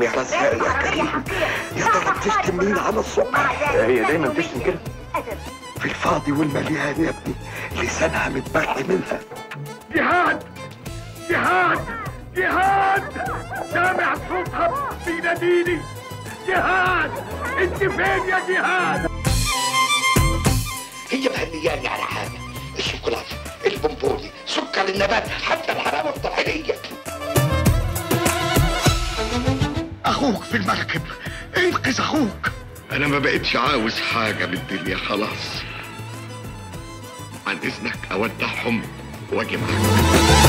يا رزاق يا كريم يا ترى بتشتم مين على الصبح هي دايما بتشتم كده في الفاضي والمليان يا ابني لسانها متبرق منها جهاد جهاد جهاد سامع صوتها بيناديني جهاد انت فين يا جهاد هي مهنياني على حاجه الشوكولاته البونبوني سكر النبات حتى الحلاوه الطحينيه اخوك في المركب انقذ اخوك انا ما بقتش عاوز حاجه من الدنيا خلاص عن اذنك اودعهم واجي معاك